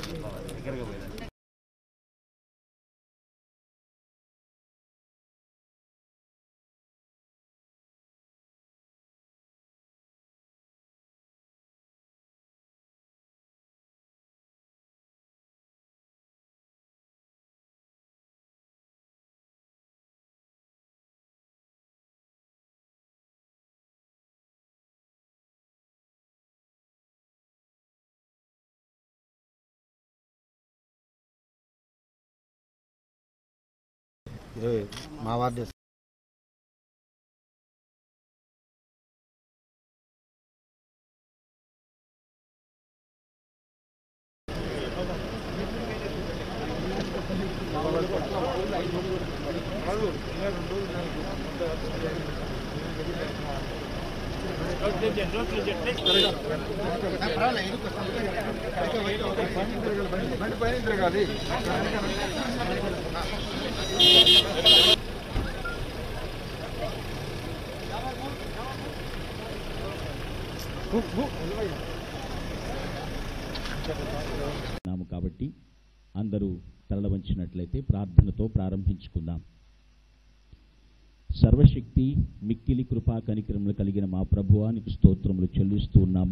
ఇరవై మా వార్డు నాము కాబట్టి అందరూ తరల వంచినట్లయితే ప్రార్థనతో ప్రారంభించుకుందాం సర్వశక్తి మిక్కిలి కృపా కనికరములు కలిగిన మా ప్రభువానికి స్తోత్రములు చెల్లిస్తూ ఉన్నాము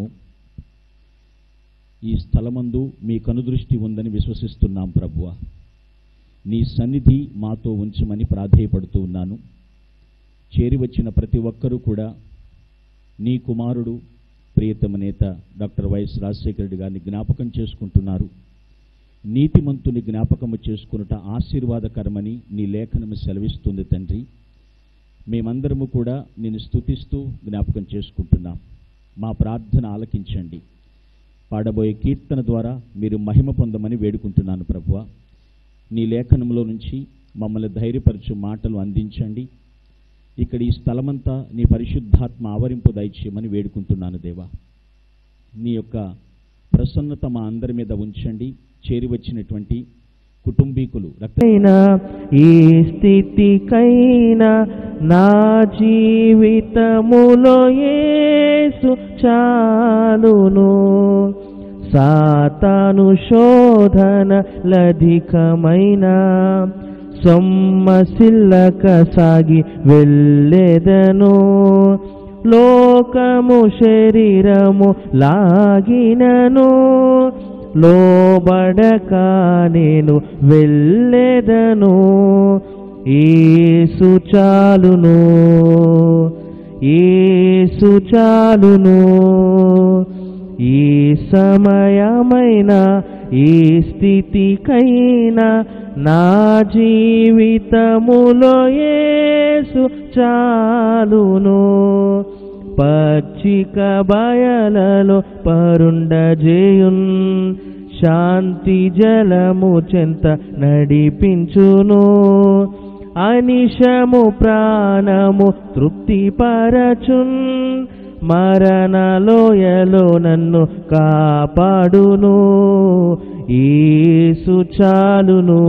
ఈ స్థలమందు మీ కనుదృష్టి ఉందని విశ్వసిస్తున్నాం ప్రభువ నీ సన్నిధి మాతో ఉంచమని ప్రాధేయపడుతూ ఉన్నాను చేరి వచ్చిన ప్రతి ఒక్కరూ కూడా నీ కుమారుడు ప్రియతమ నేత డాక్టర్ వైఎస్ రాజశేఖర రెడ్డి గారిని జ్ఞాపకం చేసుకుంటున్నారు నీతిమంతుని జ్ఞాపకము చేసుకునుట ఆశీర్వాదకరమని నీ లేఖనము సెలవిస్తుంది తండ్రి మేమందరము కూడా నేను స్తుతిస్తూ జ్ఞాపకం చేసుకుంటున్నాం మా ప్రార్థన ఆలకించండి పాడబోయే కీర్తన ద్వారా మీరు మహిమ పొందమని వేడుకుంటున్నాను ప్రభువ నీ లేఖనంలో నుంచి మమ్మల్ని ధైర్యపరచు మాటలు అందించండి ఇక్కడ ఈ స్థలమంతా నీ పరిశుద్ధాత్మ ఆవరింపు దయచేయమని వేడుకుంటున్నాను దేవా నీ యొక్క ప్రసన్నత మా అందరి మీద ఉంచండి చేరి వచ్చినటువంటి కుటుంబీకులు రక్త అయినా ఈ స్థితికైనా నా జీవితములో యేసు చాలును సాతాను శోధన లధికమైన సొమ్మసిల్లక సాగి వెళ్ళెదను లోకము శరీరము లాగినను లోబడక నేను వెళ్ళెదను ఏసు చాలును ఏసు చాలును ఈ సమయమైన ఈ స్థితికైనా నా జీవితములో యేసు చాలును పచ్చిక బయలలో పరుండజేయున్ శాంతి జలము చెంత నడిపించును అనిశము ప్రాణము తృప్తిపరచున్ మరణలోయలో నన్ను కాపాడును ఏసు చాలును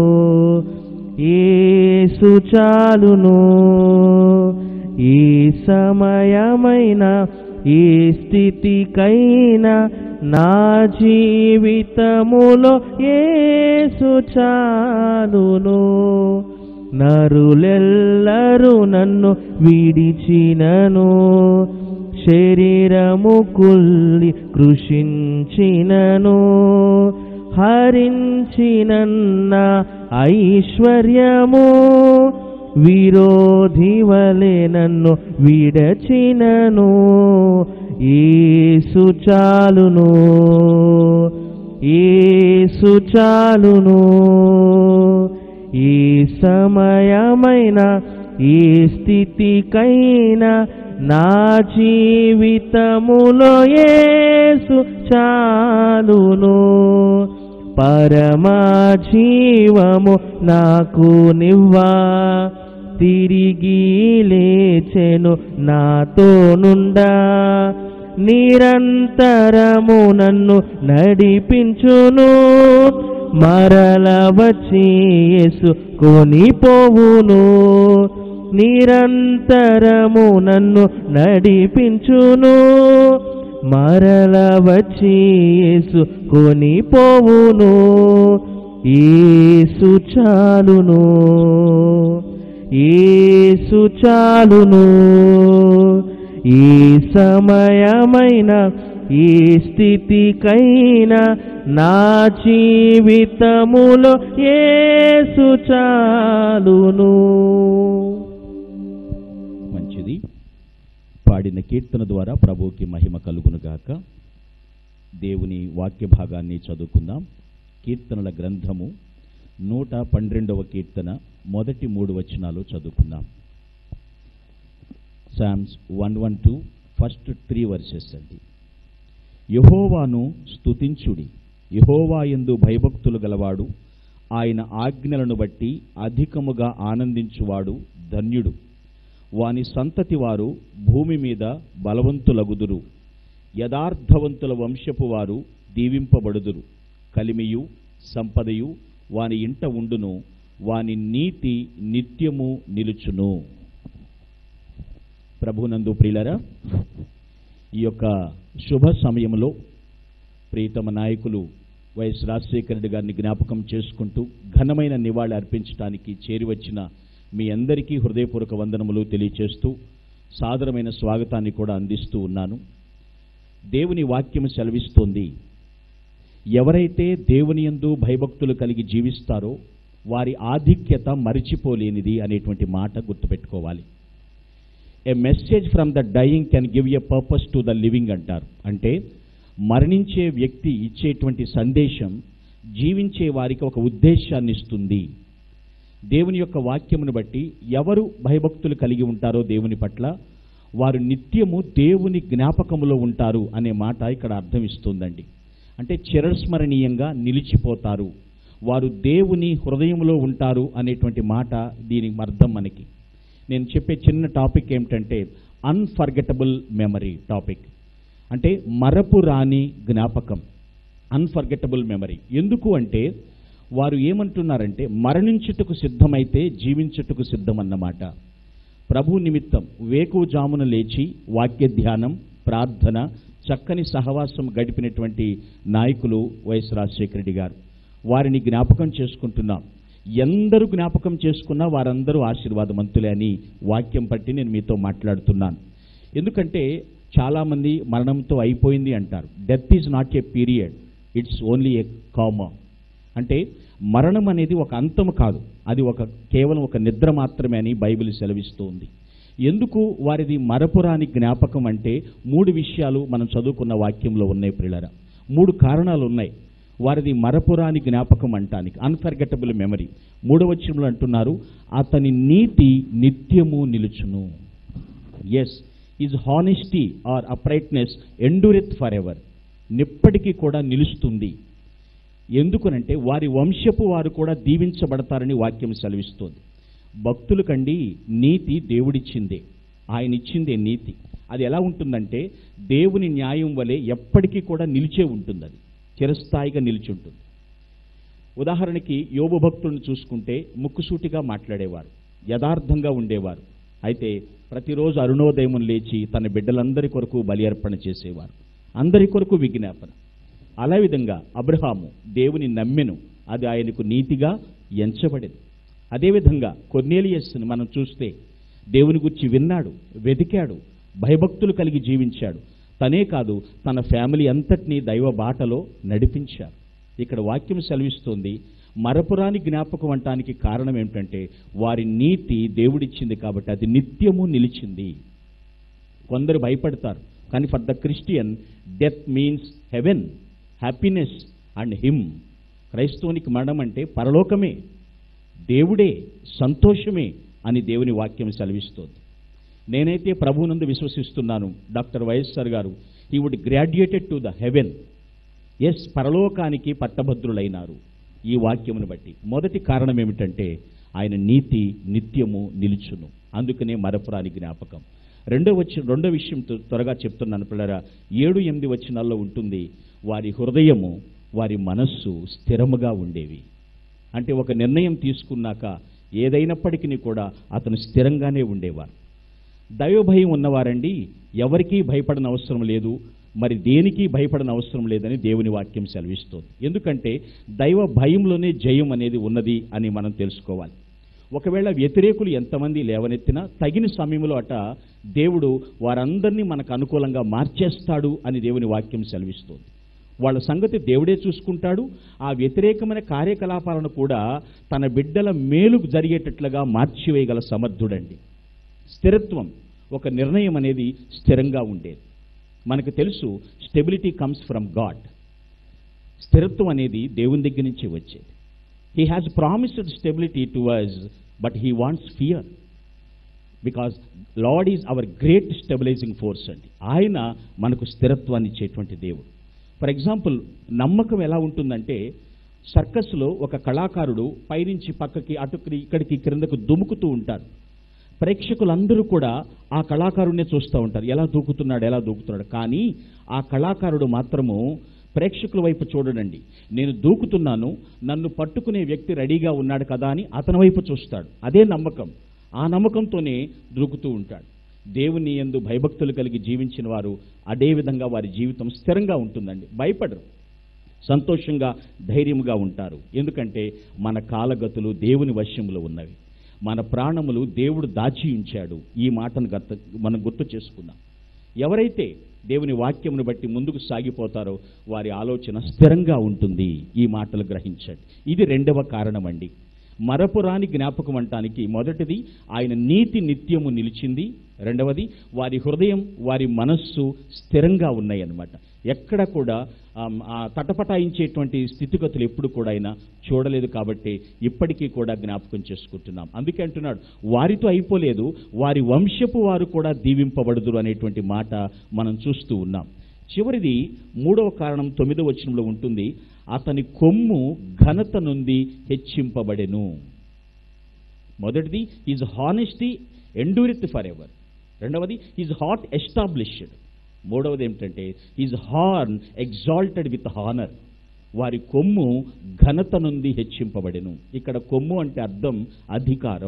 ఏసు చాలును ఈ సమయమైన ఈ స్థితికైనా నా జీవితములో ఏసు చాలును నరులెల్లరూ నన్ను విడిచినను శరీరము కుల్లి కృషించినను హరించినన్న ఐశ్వర్యము విరోధి వలె నన్ను విడచినను ఏసు చాలును ఏసు చాలును ఈ సమయమైన ఈ స్థితికైనా నా జీవితములో యేసు చాలును పరమా జీవము నాకు నివ్వా తిరిగి లేచెను నాతో నుండా నిరంతరము నన్ను నడిపించును మరల వచ్చి యేసు కొనిపోవును నిరంతరము నన్ను నడిపించును మరల వచ్చి యేసు కొనిపోవును ఏసు చాలును ఏసు చాలును ఈ సమయమైన ఈ స్థితికైనా నా జీవితములో ఏసు చాలును మంచిది పాడిన కీర్తన ద్వారా ప్రభువుకి మహిమ కలుగునుగాక దేవుని వాక్య భాగాన్ని చదువుకుందాం కీర్తనల గ్రంథము నూట పన్నెండవ కీర్తన మొదటి మూడు వచనాలు చదువుకుందాం Psalms one one two first three verses అండి యహోవాను స్తుతించుడి యహోవా యందు భయభక్తులు గలవాడు ఆయన ఆజ్ఞలను బట్టి అధికముగా ఆనందించువాడు ధన్యుడు వాని సంతతి వారు భూమి మీద బలవంతులగుదురు యథార్థవంతుల వంశపు వారు దీవింపబడుదురు కలిమియు సంపదయు వాని ఇంట ఉండును వాని నీతి నిత్యము నిలుచును ప్రభునందు ప్రియులరా ఈ యొక్క శుభ సమయంలో ప్రీతమ నాయకులు వైఎస్ రాజశేఖర రెడ్డి గారిని జ్ఞాపకం చేసుకుంటూ ఘనమైన నివాళి అర్పించడానికి చేరివచ్చిన మీ అందరికీ హృదయపూర్వక వందనములు తెలియచేస్తూ సాదరమైన స్వాగతాన్ని కూడా అందిస్తూ ఉన్నాను దేవుని వాక్యం సెలవిస్తోంది ఎవరైతే దేవుని యందు భయభక్తులు కలిగి జీవిస్తారో వారి ఆధిక్యత మరిచిపోలేనిది అనేటువంటి మాట గుర్తుపెట్టుకోవాలి a message from the dying can give a purpose to the living అంటారు అంటే మరణించే వ్యక్తి ఇచ్చేటువంటి సందేశం జీవించే వారికి ఒక ఉద్దేశాన్ని ఇస్తుంది దేవుని యొక్క వాక్యమును బట్టి ఎవరు భయభక్తులు కలిగి ఉంటారో దేవుని పట్ల వారు నిత్యము దేవుని జ్ఞాపకములో ఉంటారు అనే మాట ఇక్కడ అర్థం ఇస్తుందండి అంటే చిరస్మరణీయంగా నిలిచిపోతారు వారు దేవుని హృదయంలో ఉంటారు అనేటువంటి మాట దీని అర్థం మనకి నేను చెప్పే చిన్న టాపిక్ ఏమిటంటే అన్ఫర్గెటబుల్ మెమరీ టాపిక్ అంటే మరపు రాని జ్ఞాపకం అన్ఫర్గెటబుల్ మెమరీ ఎందుకు అంటే వారు ఏమంటున్నారంటే మరణించుటకు సిద్ధమైతే జీవించుటకు సిద్ధమన్నమాట ప్రభు నిమిత్తం వేకువజామున లేచి వాక్య ధ్యానం ప్రార్థన చక్కని సహవాసం గడిపినటువంటి నాయకులు వైఎస్ రాజశేఖర రెడ్డి గారు వారిని జ్ఞాపకం చేసుకుంటున్నాం ఎందరూ జ్ఞాపకం చేసుకున్నా వారందరూ ఆశీర్వాదవంతులే అని వాక్యం పట్టి నేను మీతో మాట్లాడుతున్నాను ఎందుకంటే చాలామంది మరణంతో అయిపోయింది అంటారు death is not a period it's only a comma అంటే మరణం అనేది ఒక అంతం కాదు అది ఒక కేవలం ఒక నిద్ర మాత్రమే అని బైబిల్ సెలవిస్తోంది ఎందుకు వారిది మరపురాని జ్ఞాపకం అంటే మూడు విషయాలు మనం చదువుకున్న వాక్యంలో ఉన్నాయి ప్రియులరా మూడు కారణాలు ఉన్నాయి వారిది మరపురాని జ్ఞాపకం అంటానికి అన్ఫర్గెటబుల్ మెమరీ మూడవ వచనంలో అంటున్నారు అతని నీతి నిత్యము నిలుచును his is honesty or uprightness endureth for ever నిప్పటికీ కూడా నిలుస్తుంది ఎందుకనంటే వారి వంశపు వారు కూడా దీవించబడతారని వాక్యం సెలవిస్తోంది భక్తులకండి నీతి దేవుడిచ్చిందే ఆయన ఇచ్చిందే నీతి అది ఎలా ఉంటుందంటే దేవుని న్యాయం వలె ఎప్పటికీ కూడా నిలిచే ఉంటుంది అది చిరస్థాయిగా నిలిచి ఉంటుంది ఉదాహరణకి యోబు భక్తులను చూసుకుంటే ముక్కుసూటిగా మాట్లాడేవారు యథార్థంగా ఉండేవారు అయితే ప్రతిరోజు అరుణోదయం లేచి తన బిడ్డలందరి కొరకు బలి అర్పణ చేసేవారు అందరి కొరకు విజ్ఞాపన అలా విధంగా అబ్రహాము దేవుని నమ్మెను అది ఆయనకు నీతిగా ఎంచబడింది అదేవిధంగా కొర్నేలియస్ని మనం చూస్తే దేవుని గురించి విన్నాడు వెతికాడు భయభక్తులు కలిగి జీవించాడు తనే కాదు తన ఫ్యామిలీ అంతటినీ దైవ బాటలో నడిపించారు ఇక్కడ వాక్యం సెలవిస్తోంది మరపురాని జ్ఞాపకం అంటానికి కారణం ఏమిటంటే వారి నీతి దేవుడిచ్చింది కాబట్టి అది నిత్యము నిలిచింది కొందరు భయపడతారు కానీ for the Christian death means heaven happiness and him క్రైస్తవునికి మరణం అంటే పరలోకమే దేవుడే సంతోషమే అని దేవుని వాక్యం సెలవిస్తోంది నేనైతే ప్రభువునందు విశ్వసిస్తున్నాను డాక్టర్ వైఎస్ఆర్ గారు ఈ would graduated to the heaven as పరలోకానికి పట్టభద్రులైనారు ఈ వాక్యమును బట్టి మొదటి కారణం ఏమిటంటే ఆయన నీతి నిత్యము నిలుచును అందుకనే మరపురాని జ్ఞాపకం రెండో వచ్చి రెండో విషయం త్వ- త్వరగా చెప్తున్నాను పిల్లరా ఏడు ఎనిమిది వచనాల్లో ఉంటుంది వారి హృదయము వారి మనస్సు స్థిరముగా ఉండేవి అంటే ఒక నిర్ణయం తీసుకున్నాక ఏదైనప్పటికీ కూడా అతను స్థిరంగానే ఉండేవారు దైవభయం ఉన్నవారండి ఎవరికీ భయపడని అవసరం లేదు మరి దేనికి భయపడని అవసరం లేదని దేవుని వాక్యం సెలవిస్తోంది ఎందుకంటే దైవ భయంలోనే జయం అనేది ఉన్నది అని మనం తెలుసుకోవాలి ఒకవేళ వ్యతిరేకులు ఎంతమంది లేవనెత్తినా తగిన సమయంలో అట దేవుడు వారందరినీ మనకు అనుకూలంగా మార్చేస్తాడు అని దేవుని వాక్యం సెలవిస్తోంది వాళ్ళ సంగతి దేవుడే చూసుకుంటాడు ఆ వ్యతిరేకమైన కార్యకలాపాలను కూడా తన బిడ్డల మేలుకు జరిగేటట్లుగా మార్చివేయగల సమర్థుడండి స్థిరత్వం ఒక నిర్ణయం అనేది స్థిరంగా ఉండేది మనకు తెలుసు స్టెబిలిటీ కమ్స్ ఫ్రమ్ గాడ్ స్థిరత్వం అనేది దేవుని దగ్గర నుంచి వచ్చేది he has promised stability to us but he wants fear because Lord is our great stabilising force అండి ఆయన మనకు స్థిరత్వాన్ని ఇచ్చేటువంటి దేవుడు ఫర్ ఎగ్జాంపుల్ నమ్మకం ఎలా ఉంటుందంటే సర్కస్లో ఒక కళాకారుడు పైనుంచి పక్కకి అటుకి ఇక్కడికి క్రిందకు దుముకుతూ ఉంటారు ప్రేక్షకులందరూ కూడా ఆ కళాకారుడినే చూస్తూ ఉంటారు ఎలా దూకుతున్నాడు ఎలా దూకుతున్నాడు కానీ ఆ కళాకారుడు మాత్రము ప్రేక్షకుల వైపు చూడడండి నేను దూకుతున్నాను నన్ను పట్టుకునే వ్యక్తి రెడీగా ఉన్నాడు కదా అని అతని వైపు చూస్తాడు అదే నమ్మకం ఆ నమ్మకంతోనే దూకుతూ ఉంటాడు దేవుని ఎందు భయభక్తులు కలిగి జీవించిన వారు అదే విధంగా వారి జీవితం స్థిరంగా ఉంటుందండి భయపడరు సంతోషంగా ధైర్యంగా ఉంటారు ఎందుకంటే మన కాలగతులు దేవుని వశ్యములో ఉన్నవి మన ప్రాణములు దేవుడు దాచి ఉంచాడు ఈ మాటను గత మనం గుర్తు చేసుకుందాం ఎవరైతే దేవుని వాక్యమును బట్టి ముందుకు సాగిపోతారో వారి ఆలోచన స్థిరంగా ఉంటుంది ఈ మాటలు గ్రహించండి ఇది రెండవ కారణం అండి మరపురాని జ్ఞాపకం అంటానికి మొదటిది ఆయన నీతి నిత్యము నిలిచింది రెండవది వారి హృదయం వారి మనస్సు స్థిరంగా ఉన్నాయి అన్నమాట ఎక్కడ కూడా ఆమ్, ఆ తటపటాయించేటువంటి స్థితిగతులు ఎప్పుడు కూడా ఆయన చూడలేదు కాబట్టి ఇప్పటికీ కూడా జ్ఞాపకం చేసుకుంటున్నాం అందుకే అంటున్నాడు వారితో అయిపోలేదు వారి వంశపు వారు కూడా దీవింపబడుదురు అనేటువంటి మాట మనం చూస్తూ ఉన్నాం చివరిది మూడవ కారణం తొమ్మిదవ వచనంలో ఉంటుంది అతని కొమ్ము ఘనత నుండి హెచ్చింపబడెను మొదటిది is honesty endureth for ever రెండవది ఈజ్ హాట్ ఎస్టాబ్లిష్డ్ మూడవది ఏమిటంటే is horn exalted with honour వారి కొమ్ము ఘనత నుండి హెచ్చింపబడెను ఇక్కడ కొమ్ము అంటే అర్థం అధికారం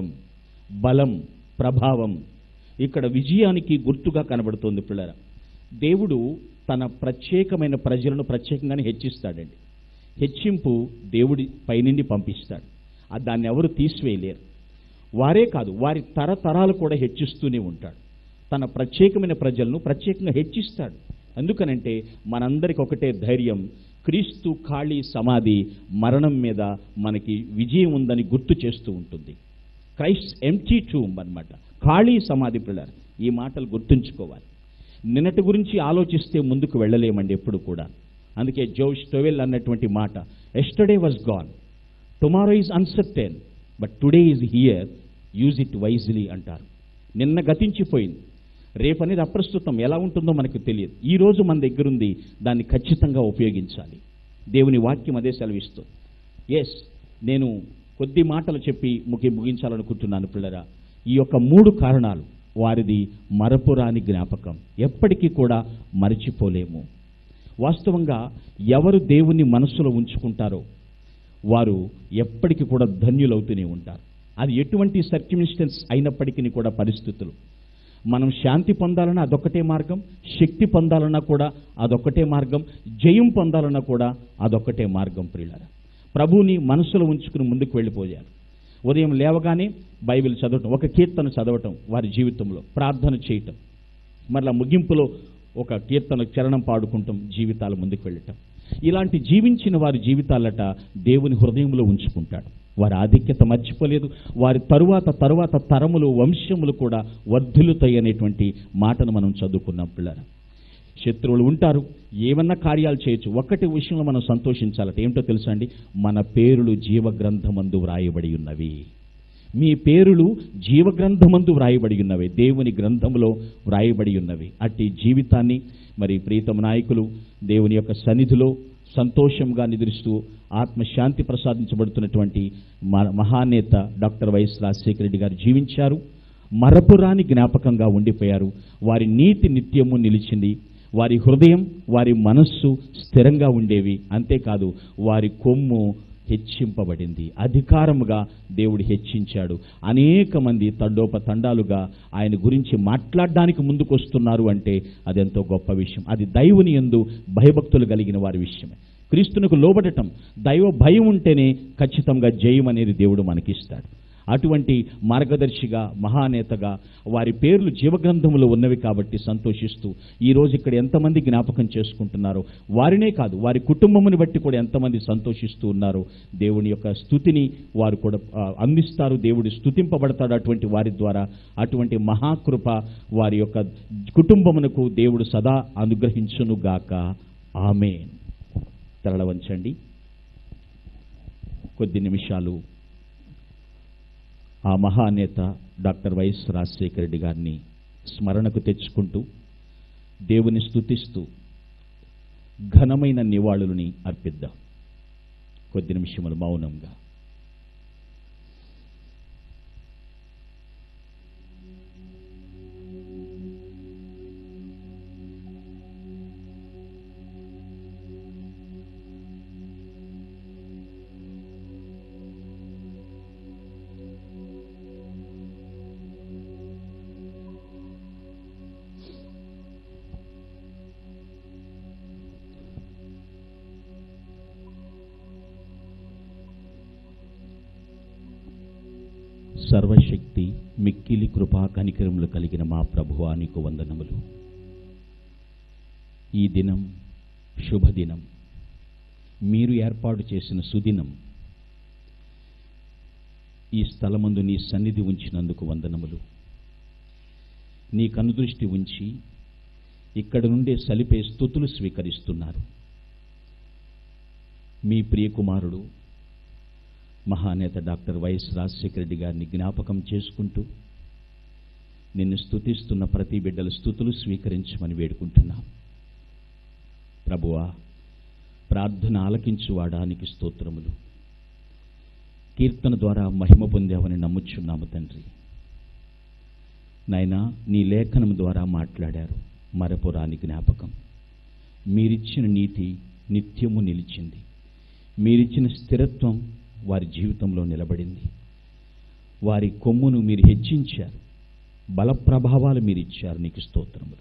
బలం ప్రభావం ఇక్కడ విజయానికి గుర్తుగా కనబడుతోంది పిల్లల దేవుడు తన ప్రత్యేకమైన ప్రజలను ప్రత్యేకంగానే హెచ్చిస్తాడండి హెచ్చింపు దేవుడి పైనుండి పంపిస్తాడు ఆ దాన్ని ఎవరు తీసివేయలేరు వారే కాదు వారి తరతరాలు కూడా హెచ్చిస్తూనే ఉంటాడు తన ప్రత్యేకమైన ప్రజలను ప్రత్యేకంగా హెచ్చిస్తాడు ఎందుకనంటే మనందరికి ఒకటే ధైర్యం క్రీస్తు ఖాళీ సమాధి మరణం మీద మనకి విజయం ఉందని గుర్తు చేస్తూ ఉంటుంది క్రైస్ట్ ఎంటీ టూమ్ అన్నమాట ఖాళీ సమాధి పిల్లర్ ఈ మాటలు గుర్తుంచుకోవాలి నిన్నటి గురించి ఆలోచిస్తే ముందుకు వెళ్ళలేమండి ఎప్పుడు కూడా అందుకే జో స్టోవెల్ అన్నటువంటి మాట yesterday was gone tomorrow is uncertain but today is here use it wisely అంటారు నిన్న గతించిపోయింది రేపు అనేది అప్రస్తుతం ఎలా ఉంటుందో మనకు తెలియదు ఈ రోజు మన దగ్గర ఉంది దాన్ని ఖచ్చితంగా ఉపయోగించాలి దేవుని వాక్యం అదే సెలవిస్తుంది ఎస్ నేను కొద్ది మాటలు చెప్పి ముగి ముగించాలనుకుంటున్నాను పిల్లరా ఈ యొక్క మూడు కారణాలు వారిది మరపురాని జ్ఞాపకం ఎప్పటికీ కూడా మరచిపోలేము వాస్తవంగా ఎవరు దేవుని మనస్సులో ఉంచుకుంటారో వారు ఎప్పటికీ కూడా ధన్యులవుతూనే ఉంటారు అది ఎటువంటి సర్క్యుమిస్టెన్స్ అయినప్పటికీ కూడా పరిస్థితులు మనం శాంతి పొందాలన్నా అదొక్కటే మార్గం శక్తి పొందాలన్నా కూడా అదొక్కటే మార్గం జయం పొందాలన్నా కూడా అదొక్కటే మార్గం ప్రియులారా ప్రభువుని మనసులో ఉంచుకుని ముందుకు వెళ్ళిపోయారు ఉదయం లేవగానే బైబిల్ చదవటం ఒక కీర్తన చదవటం వారి జీవితంలో ప్రార్థన చేయటం మరలా ముగింపులో ఒక కీర్తన చరణం పాడుకుంటాం జీవితాల ముందుకు వెళ్ళటం ఇలాంటి జీవించిన వారి జీవితాలట దేవుని హృదయంలో ఉంచుకుంటాడు వారి ఆధిక్యత మర్చిపోలేదు వారి తరువాత తరువాత తరములు వంశములు కూడా వర్ధిల్లుతాయి అనేటువంటి మాటను మనం చదువుకున్నాం పిల్లరా శత్రువులు ఉంటారు ఏమన్నా కార్యాలు చేయొచ్చు ఒక్కటి విషయంలో మనం సంతోషించాలట ఏమిటో తెలుసా అండి మన పేరులు జీవగ్రంథమందు వ్రాయబడి ఉన్నవి మీ పేరులు జీవగ్రంథమందు వ్రాయబడి ఉన్నవి దేవుని గ్రంథములో వ్రాయబడి ఉన్నవి అట్టి జీవితాన్ని మరి ప్రీతమ నాయకులు దేవుని యొక్క సన్నిధిలో సంతోషంగా నిద్రిస్తూ ఆత్మశాంతి ప్రసాదించబడుతున్నటువంటి మ- మహానేత డాక్టర్ వైఎస్ రాజశేఖర రెడ్డి గారు జీవించారు మరపురాని జ్ఞాపకంగా ఉండిపోయారు వారి నీతి నిత్యము నిలిచింది వారి హృదయం వారి మనస్సు స్థిరంగా ఉండేవి అంతేకాదు వారి కొమ్ము హెచ్చింపబడింది అధికారముగా దేవుడు హెచ్చించాడు అనేక మంది తండోపతండాలుగా ఆయన గురించి మాట్లాడడానికి ముందుకొస్తున్నారు అంటే అదెంతో గొప్ప విషయం అది దైవుని ఎందు భయభక్తులు కలిగిన వారి విషయమే క్రీస్తునకు లోబడటం దైవ భయం ఉంటేనే ఖచ్చితంగా జయం అనేది దేవుడు మనకిస్తాడు అటువంటి మార్గదర్శిగా మహానేతగా వారి పేర్లు జీవగ్రంథములో ఉన్నవి కాబట్టి సంతోషిస్తూ ఈ రోజు ఇక్కడ ఎంతమంది జ్ఞాపకం చేసుకుంటున్నారో వారినే కాదు వారి కుటుంబముని బట్టి కూడా ఎంతమంది సంతోషిస్తూ ఉన్నారో దేవుని యొక్క స్థుతిని వారు కూడా ఆ, అందిస్తారు దేవుడు స్థుతింపబడతాడు అటువంటి వారి ద్వారా అటువంటి మహాకృప వారి యొక్క కుటుంబమునకు దేవుడు సదా అనుగ్రహించునుగాక ఆమెన్ తరల వంచండి కొద్ది నిమిషాలు ఆ మహానేత డాక్టర్ వైఎస్ రాజశేఖర రెడ్డి గారిని స్మరణకు తెచ్చుకుంటూ దేవుని స్తుతిస్తూ ఘనమైన నివాళులని అర్పిద్దాం కొద్ది నిమిషములు మౌనంగా సర్వశక్తి మిక్కిలి కృపా కనికరములు కలిగిన మా ప్రభువా నీకు వందనములు ఈ దినం శుభదినం మీరు ఏర్పాటు చేసిన సుదినం ఈ స్థలమందు నీ సన్నిధి ఉంచినందుకు వందనములు నీ కనుదృష్టి ఉంచి ఇక్కడ నుండే సలిపే స్థుతులు స్వీకరిస్తున్నారు మీ ప్రియకుమారుడు మహానేత డాక్టర్ వైఎస్ రాజశేఖర రెడ్డి గారిని జ్ఞాపకం చేసుకుంటూ నిన్ను స్తుతిస్తున్న ప్రతి బిడ్డల స్థుతులు స్వీకరించమని వేడుకుంటున్నాం ప్రభువా ప్రార్థన ఆలకించువాడానికి స్తోత్రములు కీర్తన ద్వారా మహిమ పొందావని నమ్ముచున్నాము తండ్రి నాయనా నీ లేఖనం ద్వారా మాట్లాడారు మరపురాని జ్ఞాపకం మీరిచ్చిన నీతి నిత్యము నిలిచింది మీరిచ్చిన స్థిరత్వం వారి జీవితంలో నిలబడింది వారి కొమ్మును మీరు హెచ్చించారు బల ప్రభావాలు మీరు ఇచ్చారు నీకు స్తోత్రములు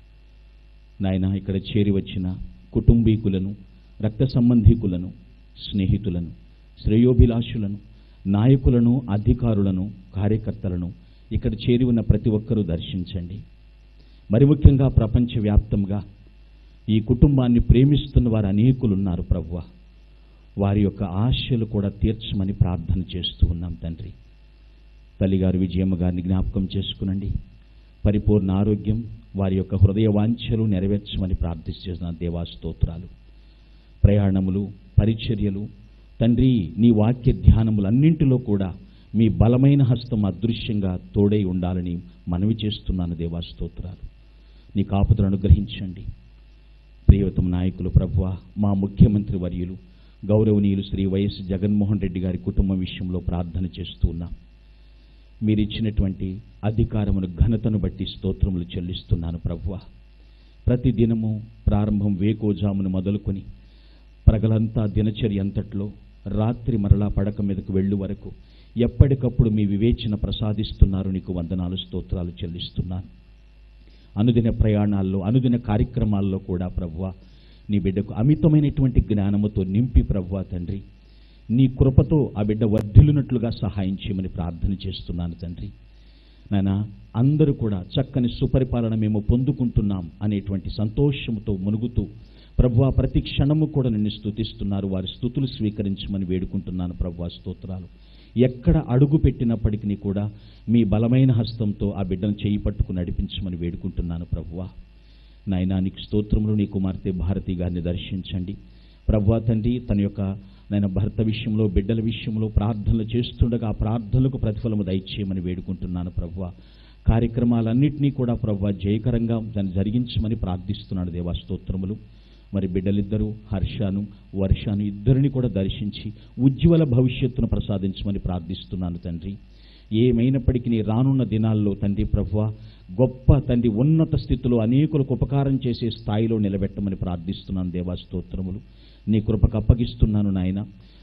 నాయన ఇక్కడ చేరి వచ్చిన కుటుంబీకులను రక్త సంబంధీకులను స్నేహితులను శ్రేయోభిలాషులను నాయకులను అధికారులను కార్యకర్తలను ఇక్కడ చేరి ఉన్న ప్రతి ఒక్కరూ దర్శించండి మరి ముఖ్యంగా ప్రపంచవ్యాప్తంగా ఈ కుటుంబాన్ని ప్రేమిస్తున్న వారు అనేకులు ఉన్నారు ప్రభువా వారి యొక్క ఆశలు కూడా తీర్చమని ప్రార్థన చేస్తూ ఉన్నాం తండ్రి తల్లిగారు విజయమ్మ గారిని జ్ఞాపకం చేసుకునండి పరిపూర్ణ ఆరోగ్యం వారి యొక్క హృదయ వాంఛలు నెరవేర్చమని ప్రార్థిస్తున్న దేవా స్తోత్రాలు ప్రయాణములు పరిచర్యలు తండ్రి నీ వాక్య ధ్యానములన్నింటిలో కూడా మీ బలమైన హస్తం అదృశ్యంగా తోడై ఉండాలని మనవి చేస్తున్నాను దేవా స్తోత్రాలు నీ కాపుదలు అనుగ్రహించండి ప్రియవతం నాయకులు ప్రభువ మా ముఖ్యమంత్రి వర్యులు గౌరవనీయులు శ్రీ వైఎస్ జగన్మోహన్ రెడ్డి గారి కుటుంబం విషయంలో ప్రార్థన చేస్తూ ఉన్నాం మీరిచ్చినటువంటి అధికారమును ఘనతను బట్టి స్తోత్రములు చెల్లిస్తున్నాను ప్రభువ ప్రతి దినము ప్రారంభం వేకోజామును మొదలుకొని ప్రగలంతా దినచర్య అంతట్లో రాత్రి మరలా పడక మీదకు వెళ్ళు వరకు ఎప్పటికప్పుడు మీ వివేచన ప్రసాదిస్తున్నారు నీకు వందనాలు స్తోత్రాలు చెల్లిస్తున్నాను అనుదిన ప్రయాణాల్లో అనుదిన కార్యక్రమాల్లో కూడా ప్రభువ నీ బిడ్డకు అమితమైనటువంటి జ్ఞానముతో నింపి ప్రభువ తండ్రి నీ కృపతో ఆ బిడ్డ వర్ధిల్లునట్లుగా సహాయం చేయమని ప్రార్థన చేస్తున్నాను తండ్రి నాయన అందరూ కూడా చక్కని సుపరిపాలన మేము పొందుకుంటున్నాం అనేటువంటి సంతోషంతో మునుగుతూ ప్రభువ ప్రతి క్షణము కూడా నిన్ను స్తుతిస్తున్నారు వారి స్థుతులు స్వీకరించమని వేడుకుంటున్నాను ప్రభువ స్తోత్రాలు ఎక్కడ అడుగు పెట్టినప్పటికీ కూడా మీ బలమైన హస్తంతో ఆ బిడ్డను చేయి పట్టుకు నడిపించమని వేడుకుంటున్నాను ప్రభువా నాయనా నీకు స్తోత్రములు నీ కుమార్తె భారతి గారిని దర్శించండి ప్రభువా తండ్రి తన యొక్క నాయన భర్త విషయంలో బిడ్డల విషయంలో ప్రార్థనలు చేస్తుండగా ఆ ప్రార్థనలకు ప్రతిఫలము దయచేయమని వేడుకుంటున్నాను ప్రభువా కార్యక్రమాలన్నింటినీ కూడా ప్రభువా జయకరంగా దాన్ని జరిగించమని ప్రార్థిస్తున్నాడు దేవా స్తోత్రములు మరి బిడ్డలిద్దరూ హర్షాను వర్షాను ఇద్దరిని కూడా దర్శించి ఉజ్వల భవిష్యత్తును ప్రసాదించమని ప్రార్థిస్తున్నాను తండ్రి ఏమైనప్పటికీ నీ రానున్న దినాల్లో తండ్రి ప్రభువ గొప్ప తండ్రి ఉన్నత స్థితిలో అనేకులకు ఉపకారం చేసే స్థాయిలో నిలబెట్టమని ప్రార్థిస్తున్నాను దేవా స్తోత్రములు నీ కృపకు అప్పగిస్తున్నాను నాయన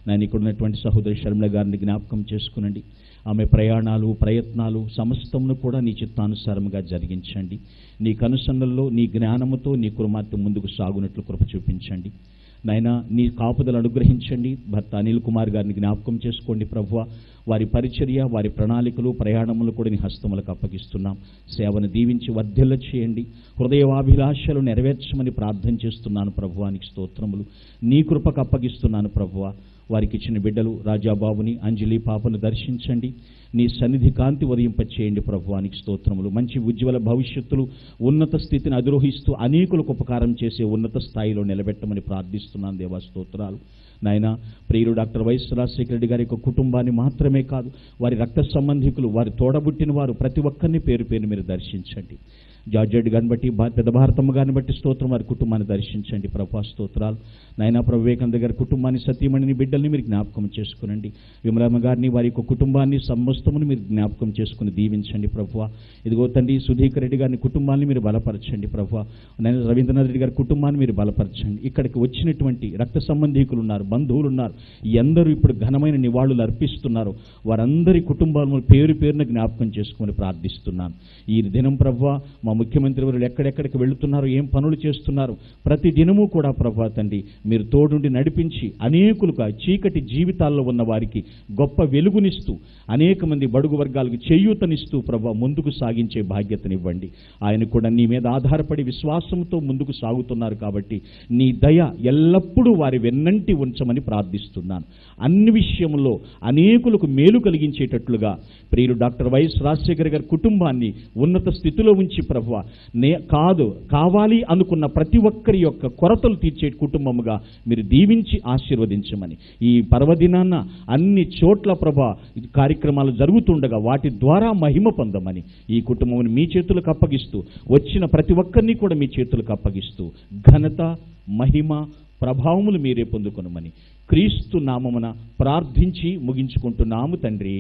నేను ఇక్కడ ఉన్నటువంటి సహోదరి షర్మిల గారిని జ్ఞాపకం చేసుకునండి ఆమె ప్రయాణాలు ప్రయత్నాలు సమస్తమును కూడా నీ చిత్తానుసారముగా జరిగించండి నీ కనుసన్నల్లో నీ జ్ఞానముతో నీ కుమార్తె ముందుకు సాగునట్లు కృప చూపించండి నాయన నీ కాపుదలు అనుగ్రహించండి భర్త అనిల్ కుమార్ గారిని జ్ఞాపకం చేసుకోండి ప్రభువ వారి పరిచర్య వారి ప్రణాళికలు ప్రయాణములు కూడా నీ హస్తములకు అప్పగిస్తున్నాం సేవను దీవించి వర్ధిల్ల చేయండి హృదయవాభిలాషలు నెరవేర్చమని ప్రార్థన చేస్తున్నాను ప్రభువానికి స్తోత్రములు నీ కృపకు అప్పగిస్తున్నాను ప్రభువ వారికి ఇచ్చిన బిడ్డలు రాజాబాబుని అంజలి పాపను దర్శించండి నీ సన్నిధి కాంతి ఉదయింపచేయండి ప్రభువానికి స్తోత్రములు మంచి ఉజ్వల భవిష్యత్తులు ఉన్నత స్థితిని అధిరోహిస్తూ అనేకులకు ఉపకారం చేసే ఉన్నత స్థాయిలో నిలబెట్టమని ప్రార్థిస్తున్నాను దేవా స్తోత్రాలు నాయన ప్రియుడు డాక్టర్ వైఎస్ రాజశేఖర రెడ్డి గారి యొక్క కుటుంబాన్ని మాత్రమే కాదు వారి రక్త సంబంధికులు వారి తోడబుట్టిన వారు ప్రతి ఒక్కరిని పేరు పేరు మీరు దర్శించండి జార్జ్ రెడ్డి గారిని బట్టి భా- పెద్ద భారతమ్మ గారిని బట్టి స్తోత్రం వారి కుటుంబాన్ని దర్శించండి ప్రభా స్తోత్రాలు నాయనా ప్రభు వివేకానంద గారి కుటుంబాన్ని సతీమణిని బిడ్డల్ని మీరు జ్ఞాపకం చేసుకునండి విమలమ్మ గారిని వారి యొక్క కుటుంబాన్ని సమస్తమును మీరు జ్ఞాపకం చేసుకుని దీవించండి ప్రభు ఇదిగో తండ్రి సుధీకర్ రెడ్డి గారిని కుటుంబాన్ని మీరు బలపరచండి ప్రభు నేను రవీంద్రనాథ్ రెడ్డి గారి కుటుంబాన్ని మీరు బలపరచండి ఇక్కడికి వచ్చినటువంటి రక్త సంబంధీకులు ఉన్నారు బంధువులు ఉన్నారు ఎందరూ ఇప్పుడు ఘనమైన నివాళులు అర్పిస్తున్నారు వారందరి కుటుంబాలను పేరు పేరున జ్ఞాపకం చేసుకుని ప్రార్థిస్తున్నాను ఈ దినం ప్రభు మా ముఖ్యమంత్రి వారు ఎక్కడెక్కడికి వెళుతున్నారు ఏం పనులు చేస్తున్నారు ప్రతి దినము కూడా ప్రభా తండ్రి మీరు తోడుండి నడిపించి అనేకులుగా చీకటి జీవితాల్లో ఉన్న వారికి గొప్ప వెలుగునిస్తూ అనేక మంది బడుగు వర్గాలకు చేయూతనిస్తూ ప్రభా ముందుకు సాగించే బాధ్యతనివ్వండి ఆయన కూడా నీ మీద ఆధారపడి విశ్వాసంతో ముందుకు సాగుతున్నారు కాబట్టి నీ దయ ఎల్లప్పుడూ వారి వెన్నంటి ఉంచమని ప్రార్థిస్తున్నాను అన్ని విషయంలో అనేకులకు మేలు కలిగించేటట్లుగా ప్రియులు డాక్టర్ వైఎస్ రాజశేఖర్ గారి కుటుంబాన్ని ఉన్నత స్థితిలో ఉంచి ప్రభు నే కాదు కావాలి అనుకున్న ప్రతి ఒక్కరి యొక్క కొరతలు తీర్చే కుటుంబముగా మీరు దీవించి ఆశీర్వదించమని ఈ పర్వదినాన్న అన్ని చోట్ల ప్రభా ఇది కార్యక్రమాలు జరుగుతుండగా వాటి ద్వారా మహిమ పొందమని ఈ కుటుంబం మీ చేతులకు అప్పగిస్తూ వచ్చిన ప్రతి ఒక్కరిని కూడా మీ చేతులకు అప్పగిస్తూ ఘనత మహిమ ప్రభావములు మీరే పొందుకొనమని క్రీస్తు నామమున ప్రార్థించి ముగించుకుంటున్నాము తండ్రి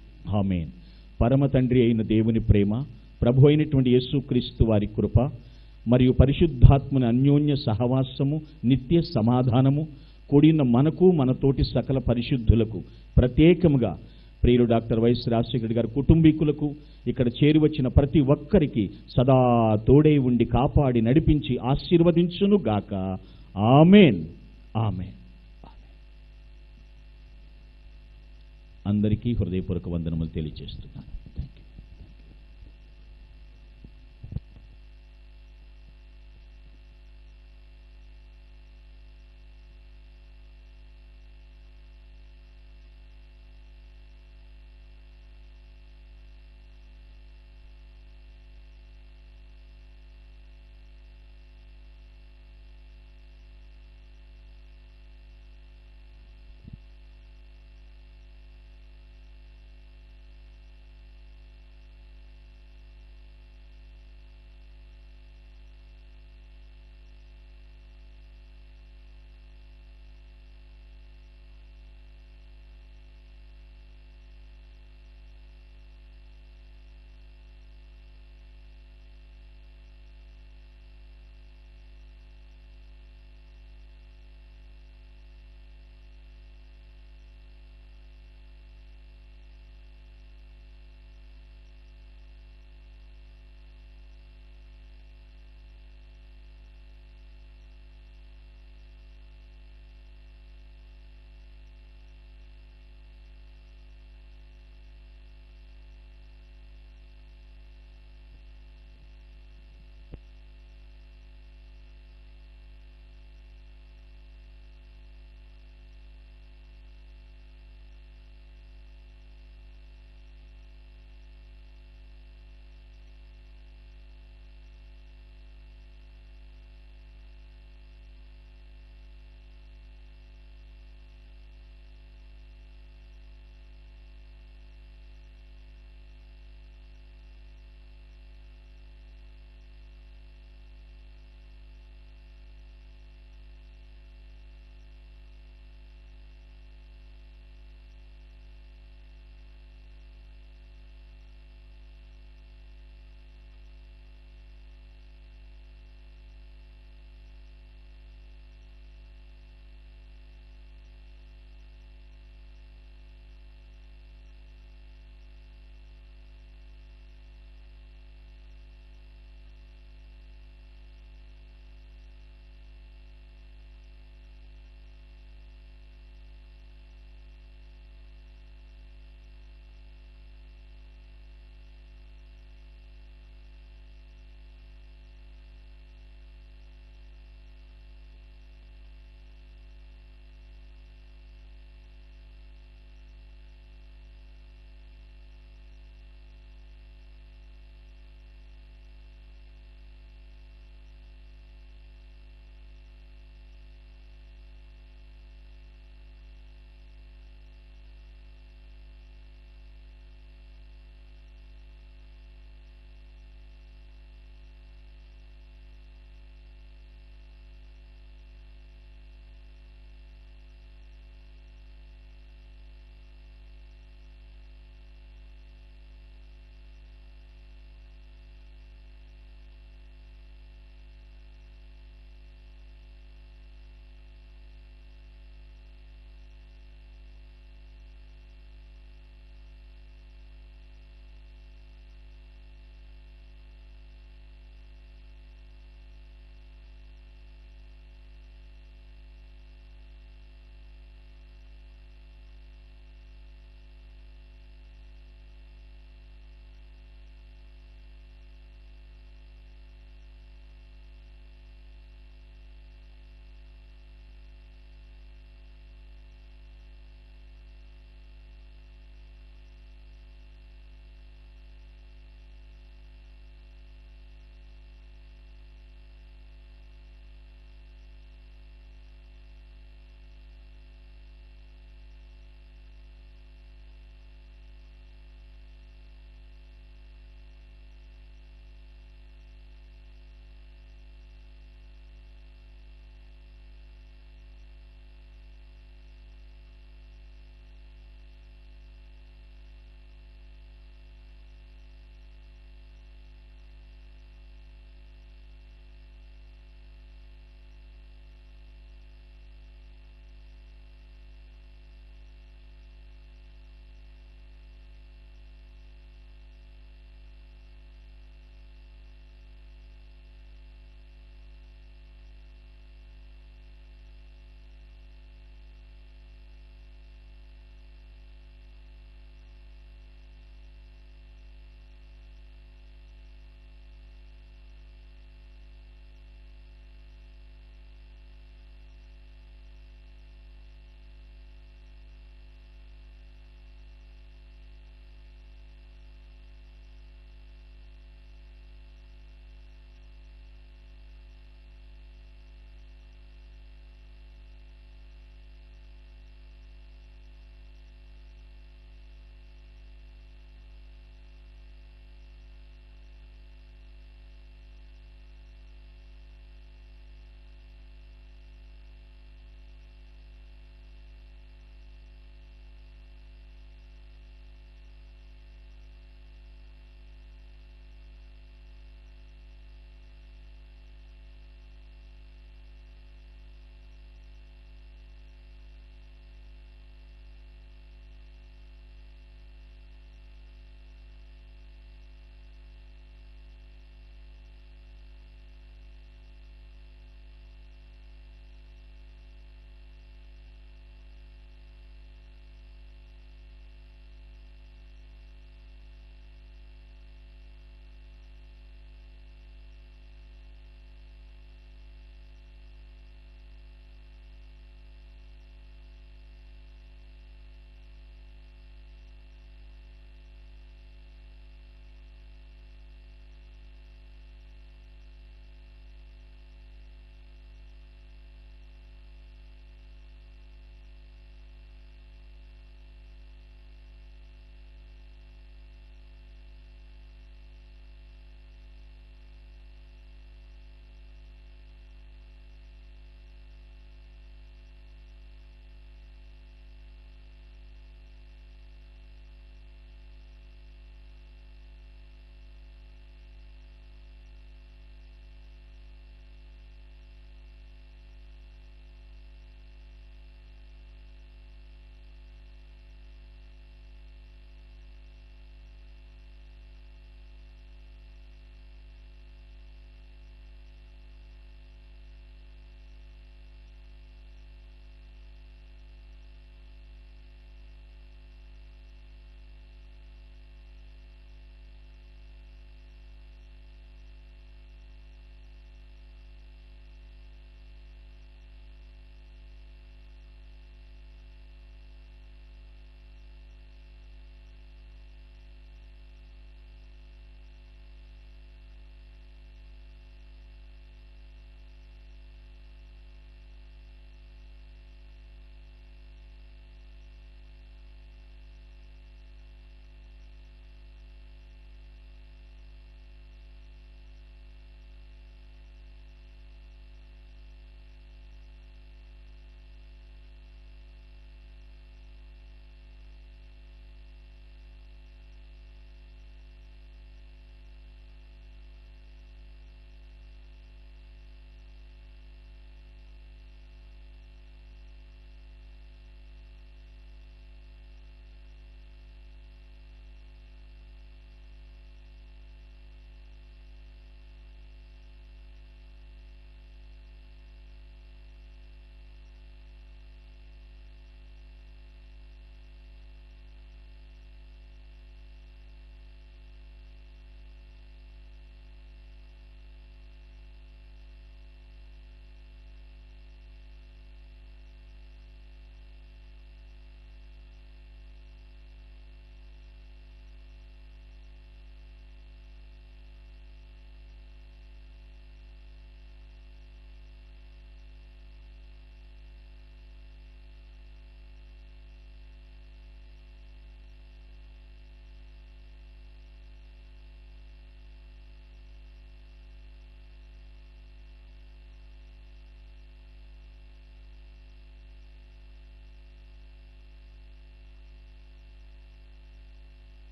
ఆమేన్ పరమ తండ్రి అయిన దేవుని ప్రేమ ప్రభు అయినటువంటి యేసుక్రీస్తు వారి కృప మరియు పరిశుద్ధాత్మని అన్యోన్య సహవాసము నిత్య సమాధానము కూడిన మనకు మన తోటి సకల పరిశుద్ధులకు ప్రత్యేకముగా ప్రియులు డాక్టర్ వైఎస్ రాజశేఖర్ గారి కుటుంబీకులకు ఇక్కడ చేరి వచ్చిన ప్రతి ఒక్కరికి సదా తోడై ఉండి కాపాడి నడిపించి ఆశీర్వదించును గాక ఆమెన్ ఆమెన్ అందరికీ హృదయపూర్వక వందనములు తెలియజేస్తున్నాను